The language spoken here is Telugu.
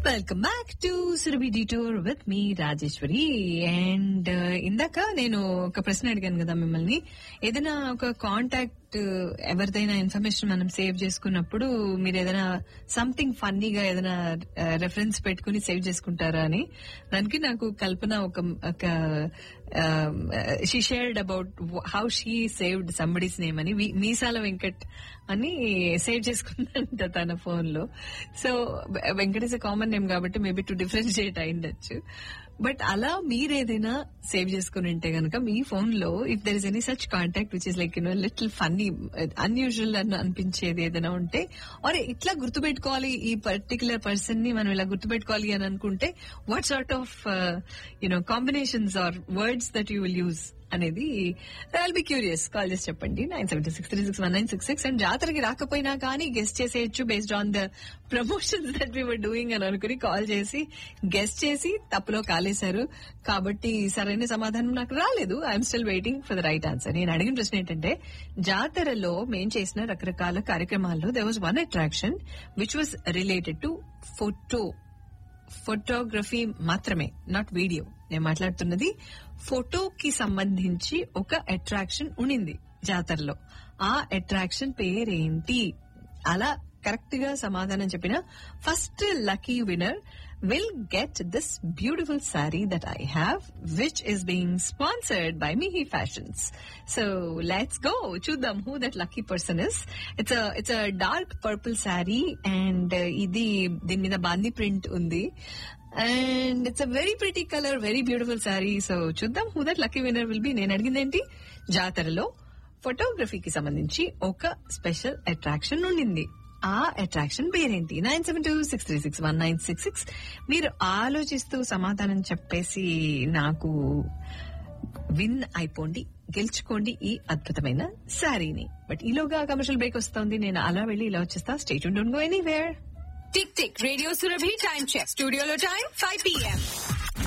welcome back to Surabhi detour with me Rajeshwari and ఇందాక నేను ఒక ప్రశ్న అడిగాను కదా మిమ్మల్ని ఏదైనా ఒక కాంటాక్ట్ ఎవరిదైనా ఇన్ఫర్మేషన్ మనం సేవ్ చేసుకున్నప్పుడు మీరు ఏదైనా సంథింగ్ ఫన్నీగా ఏదైనా రెఫరెన్స్ పెట్టుకుని సేవ్ చేసుకుంటారా అని దానికి నాకు కల్పన ఒక ఒక she shared about how she saved somebody's name అని వి- మీసాల వెంకట్ అని సేవ్ చేసుకుందంట తన ఫోన్ లో so Venkat is common name కాబట్టి మేబీ టు డిఫరెన్షియేట్ అయిండొచ్చు బట్ అలా మీరేదైనా సేవ్ చేసుకుని ఉంటే గనక మీ ఫోన్ లో if there is any such contact which is like you know little funny unusual అని అనిపించేది ఏదైనా ఉంటే ఆర్ ఇట్లా గుర్తుపెట్టుకోవాలి ఈ పర్టికులర్ పర్సన్ ని మనం ఇలా గుర్తుపెట్టుకోవాలి అని అనుకుంటే what sort of you know combinations or words that you will use అనేది ఐల్ బి క్యూరియస్ కాల్ చేసి చెప్పండి nine seven six three six one nine six six and జాతరకి రాకపోయినా కానీ గెస్ట్ చేసేయచ్చు based on the promotions that we were doing అని అనుకుని కాల్ చేసి గెస్ట్ చేసి తప్పులో కాలేశారు కాబట్టి సరైన సమాధానం నాకు రాలేదు I'm still waiting for the right answer నేను అడిగిన ప్రశ్న ఏంటంటే జాతరలో మేం చేసిన రకరకాల కార్యక్రమాల్లో there was one attraction which was related to photo photography మాత్రమే నాట్ వీడియో నేను మాట్లాడుతున్నది ఫోటోకి సంబంధించి ఒక అట్రాక్షన్ ఉండింది జాతరలో ఆ అట్రాక్షన్ పేరేంటి అలా కరెక్ట్ గా సమాధానం చెప్పిన first lucky winner will get this beautiful sari that I have which is being sponsored by Mihi fashions so let's go చూద్దాం who that lucky person is it's it's dark purple sari and ఇది దీని మీద బాందీ ప్రింట్ ఉంది and it's a very pretty colour very beautiful sari so చూద్దాం who that lucky winner will be నేను అడిగింది ఏంటి జాతరలో ఫోటోగ్రఫీకి సంబంధించి ఒక స్పెషల్ అట్రాక్షన్ ఉండింది ఆ అట్రాక్షన్ పేరేంటి nine seven two six three six one nine six six మీరు ఆలోచిస్తూ సమాధానం చెప్పేసి నాకు విన్ అయిపోండి గెలుచుకోండి ఈ అద్భుతమైన శారీని బట్ ఈలోగా కమర్షియల్ బ్రేక్ వస్తుంది నేను అలా వెళ్ళి ఇలా వచ్చేస్తా state don't go anywhere tick tick radio Surabhi time check స్టూడియోలో టైం ఫైవ్ పిఎం